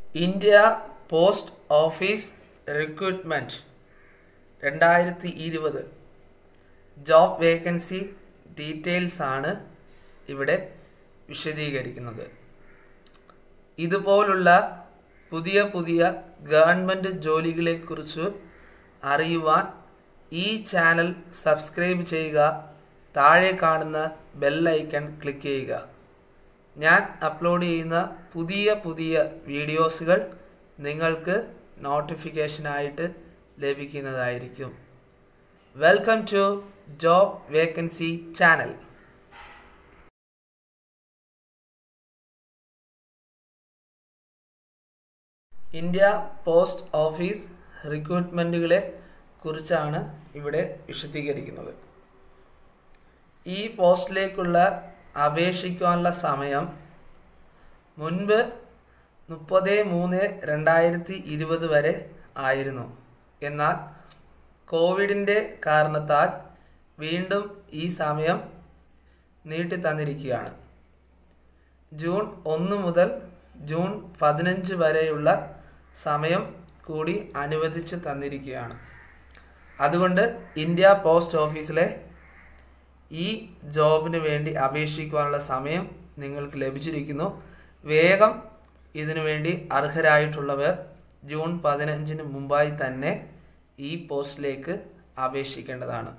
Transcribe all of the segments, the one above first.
India post office recruitment രണ്ടായിരത്തി ഇരുപത് job vacancy details ആണ് ഇവിടെ വിശദീകരിക്കുന്നത് ഇതുപോലുള്ള പുതിയ പുതിയ ഗവൺമെൻറ് ജോലികളെക്കുറിച്ച് അറിയുവാൻ ഈ ചാനൽ സബ്സ്ക്രൈബ് ചെയ്യുക താഴെ കാണുന്ന ബെല്ലൈക്കൺ ക്ലിക്ക് ചെയ്യുക ഞാൻ അപ്ലോഡ് ചെയ്യുന്ന പുതിയ പുതിയ വീഡിയോസുകൾ നിങ്ങൾക്ക് നോട്ടിഫിക്കേഷനായിട്ട് ലഭിക്കുന്നതായിരിക്കും welcome to job vacancy channel India post office റിക്രൂട്ട്മെൻറ്റുകളെ കുറിച്ചാണ് ഇവിടെ വിശദീകരിക്കുന്നത് ഈ പോസ്റ്റിലേക്കുള്ള അപേക്ഷിക്കാനുള്ള സമയം മുൻപ് മുപ്പത് മൂന്ന് രണ്ടായിരത്തി ഇരുപത് വരെ ആയിരുന്നു എന്നാൽ കോവിഡിൻ്റെ കാരണത്താൽ വീണ്ടും ഈ സമയം നീട്ടി തന്നിരിക്കുകയാണ് ജൂൺ ഒന്ന് മുതൽ ജൂൺ പതിനഞ്ച് വരെയുള്ള സമയം കൂടി അനുവദിച്ച് തന്നിരിക്കുകയാണ് അതുകൊണ്ട് ഇന്ത്യ പോസ്റ്റ് ഓഫീസിലെ ഈ ജോബിന് വേണ്ടി അപേക്ഷിക്കുവാനുള്ള സമയം നിങ്ങൾക്ക് ലഭിച്ചിരിക്കുന്നു വേഗം ഇതിനു വേണ്ടി അർഹരായിട്ടുള്ളവർ ജൂൺ പതിനഞ്ചിന് മുമ്പായി തന്നെ ഈ പോസ്റ്റിലേക്ക് അപേക്ഷിക്കേണ്ടതാണ്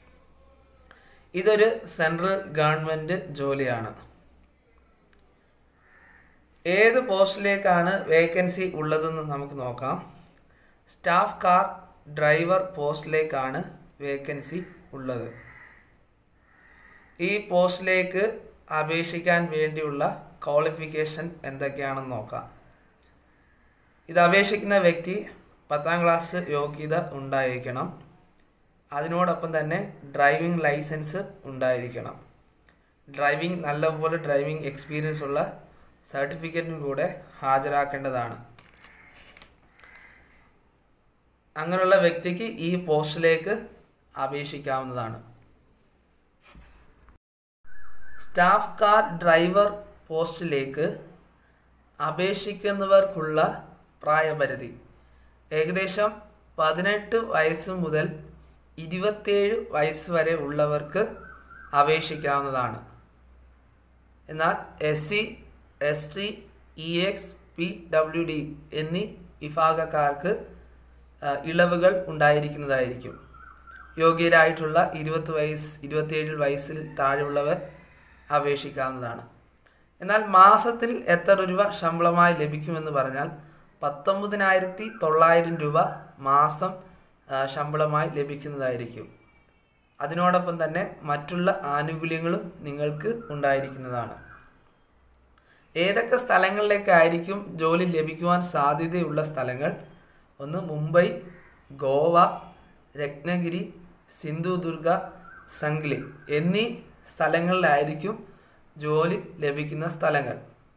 ഇതൊരു സെൻട്രൽ ഗവൺമെൻറ് ജോലിയാണ് ഏത് പോസ്റ്റിലേക്കാണ് വേക്കൻസി ഉള്ളതെന്ന് നമുക്ക് നോക്കാം സ്റ്റാഫ് കാർ ഡ്രൈവർ പോസ്റ്റിലേക്കാണ് വേക്കൻസി ഉള്ളത് ഈ പോസ്റ്റിലേക്ക് അപേക്ഷിക്കാൻ വേണ്ടിയുള്ള ക്വാളിഫിക്കേഷൻ എന്തൊക്കെയാണെന്ന് നോക്കാം ഇത് അപേക്ഷിക്കുന്ന വ്യക്തി പത്താം ക്ലാസ് യോഗ്യത ഉണ്ടായിരിക്കണം അതിനോടൊപ്പം തന്നെ ഡ്രൈവിംഗ് ലൈസൻസ് ഉണ്ടായിരിക്കണം ഡ്രൈവിംഗ് നല്ലപോലെ ഡ്രൈവിംഗ് എക്സ്പീരിയൻസ് ഉള്ള സർട്ടിഫിക്കറ്റും കൂടെ ഹാജരാക്കേണ്ടതാണ് അങ്ങനെയുള്ള വ്യക്തിക്ക് ഈ പോസ്റ്റിലേക്ക് അപേക്ഷിക്കാവുന്നതാണ് സ്റ്റാഫ് കാർ ഡ്രൈവർ പോസ്റ്റിലേക്ക് അപേക്ഷിക്കുന്നവർക്കുള്ള പ്രായപരിധി ഏകദേശം പതിനെട്ട് വയസ്സ് മുതൽ ഇരുപത്തേഴ് വയസ്സ് വരെ ഉള്ളവർക്ക് അപേക്ഷിക്കാവുന്നതാണ് എന്നാൽ S C S T E X P W D എന്നീ വിഭാഗക്കാർക്ക് ഇളവുകൾ ഉണ്ടായിരിക്കുന്നതായിരിക്കും യോഗ്യരായിട്ടുള്ള ഇരുപത്തി വയസ്സ് ഇരുപത്തിയേഴ് വയസ്സിൽ താഴെയുള്ളവർ അപേക്ഷിക്കാവുന്നതാണ് എന്നാൽ മാസത്തിൽ എത്ര രൂപ ശമ്പളമായി ലഭിക്കുമെന്ന് പറഞ്ഞാൽ പത്തൊമ്പതിനായിരത്തി തൊള്ളായിരം രൂപ മാസം ശമ്പളമായി ലഭിക്കുന്നതായിരിക്കും അതിനോടൊപ്പം തന്നെ മറ്റുള്ള ആനുകൂല്യങ്ങളും നിങ്ങൾക്ക് ഉണ്ടായിരിക്കുന്നതാണ് ഏതൊക്കെ സ്ഥലങ്ങളിലേക്കായിരിക്കും ജോലി ലഭിക്കുവാൻ സാധ്യതയുള്ള സ്ഥലങ്ങൾ ഒന്ന് മുംബൈ ഗോവ രത്നഗിരി സിന്ധുദുർഗ സംഗ്ലി എന്നീ സ്ഥലങ്ങളിലായിരിക്കും ജോലി ലഭിക്കുന്ന സ്ഥലങ്ങൾ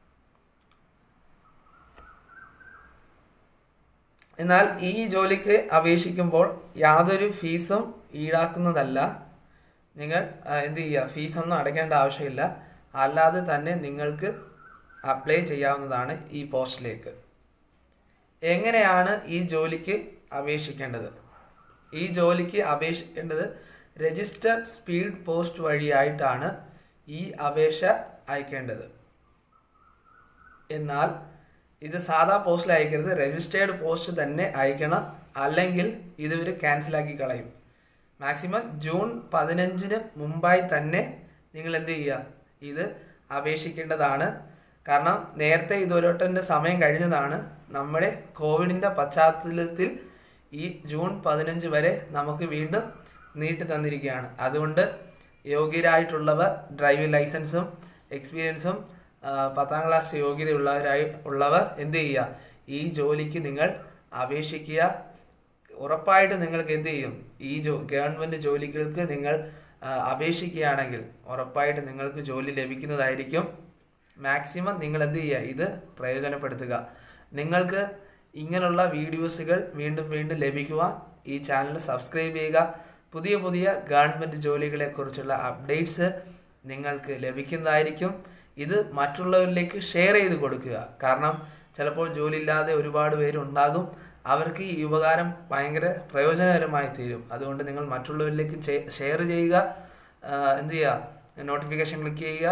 എന്നാൽ ഈ ജോലിക്ക് അപേക്ഷിക്കുമ്പോൾ യാതൊരു ഫീസും ഈടാക്കുന്നതല്ല നിങ്ങൾ എന്ത് ചെയ്യുക ഫീസൊന്നും അടയ്ക്കേണ്ട ആവശ്യമില്ല അല്ലാതെ തന്നെ നിങ്ങൾക്ക് അപ്ലൈ ചെയ്യാവുന്നതാണ് ഈ പോസ്റ്റിലേക്ക് എങ്ങനെയാണ് ഈ ജോലിക്ക് അപേക്ഷിക്കേണ്ടത് ഈ ജോലിക്ക് അപേക്ഷിക്കേണ്ടത് രജിസ്റ്റർ സ്പീഡ് പോസ്റ്റ് വഴിയായിട്ടാണ് ഈ അപേക്ഷ അയക്കേണ്ടത് എന്നാൽ ഇത് സാധാ പോസ്റ്റിൽ അയക്കരുത് രജിസ്റ്റേർഡ് പോസ്റ്റ് തന്നെ അയക്കണം അല്ലെങ്കിൽ ഇതുവരെ ക്യാൻസലാക്കി കളയും മാക്സിമം ജൂൺ പതിനഞ്ചിന് മുമ്പായി തന്നെ നിങ്ങൾ എന്ത് ചെയ്യുക ഇത് അപേക്ഷിക്കേണ്ടതാണ് കാരണം നേരത്തെ ഇതൊരോട്ടൻ്റെ സമയം കഴിഞ്ഞതാണ് നമ്മുടെ കോവിഡിൻ്റെ പശ്ചാത്തലത്തിൽ ഈ ജൂൺ പതിനഞ്ച് വരെ നമുക്ക് വീണ്ടും നീട്ടി തന്നിരിക്കുകയാണ് അതുകൊണ്ട് യോഗ്യരായിട്ടുള്ളവർ ഡ്രൈവിംഗ് ലൈസൻസും എക്സ്പീരിയൻസും പത്താം ക്ലാസ് യോഗ്യതയുള്ളവരായി ഉള്ളവർ എന്ത് ചെയ്യുക ഈ ജോലിക്ക് നിങ്ങൾ അപേക്ഷിക്കുക ഉറപ്പായിട്ട് നിങ്ങൾക്ക് എന്ത് ചെയ്യും ഈ ജോ ഗവൺമെൻറ് ജോലികൾക്ക് നിങ്ങൾ അപേക്ഷിക്കുകയാണെങ്കിൽ ഉറപ്പായിട്ട് നിങ്ങൾക്ക് ജോലി ലഭിക്കുന്നതായിരിക്കും മാക്സിമം നിങ്ങൾ എന്ത് ചെയ്യുക ഇത് പ്രയോജനപ്പെടുത്തുക നിങ്ങൾക്ക് ഇങ്ങനെയുള്ള വീഡിയോസുകൾ വീണ്ടും വീണ്ടും ലഭിക്കുവാൻ ഈ ചാനൽ സബ്സ്ക്രൈബ് ചെയ്യുക പുതിയ പുതിയ ഗവൺമെൻറ് ജോലികളെക്കുറിച്ചുള്ള അപ്ഡേറ്റ്സ് നിങ്ങൾക്ക് ലഭിക്കുന്നതായിരിക്കും ഇത് മറ്റുള്ളവരിലേക്ക് ഷെയർ ചെയ്ത് കൊടുക്കുക കാരണം ചിലപ്പോൾ ജോലിയില്ലാതെ ഒരുപാട് പേരുണ്ടാകും അവർക്ക് ഈ ഉപകാരം ഭയങ്കര പ്രയോജനകരമായി തീരും അതുകൊണ്ട് നിങ്ങൾ മറ്റുള്ളവരിലേക്ക് ഷെയർ ചെയ്യുക ആ, എന്ത് ചെയ്യുക നോട്ടിഫിക്കേഷൻ ക്ലിക്ക് ചെയ്യുക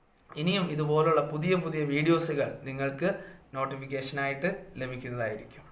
ഇനിയും ഇതുപോലുള്ള പുതിയ പുതിയ വീഡിയോസുകൾ നിങ്ങൾക്ക് നോട്ടിഫിക്കേഷനായിട്ട് ലഭിക്കുന്നതായിരിക്കും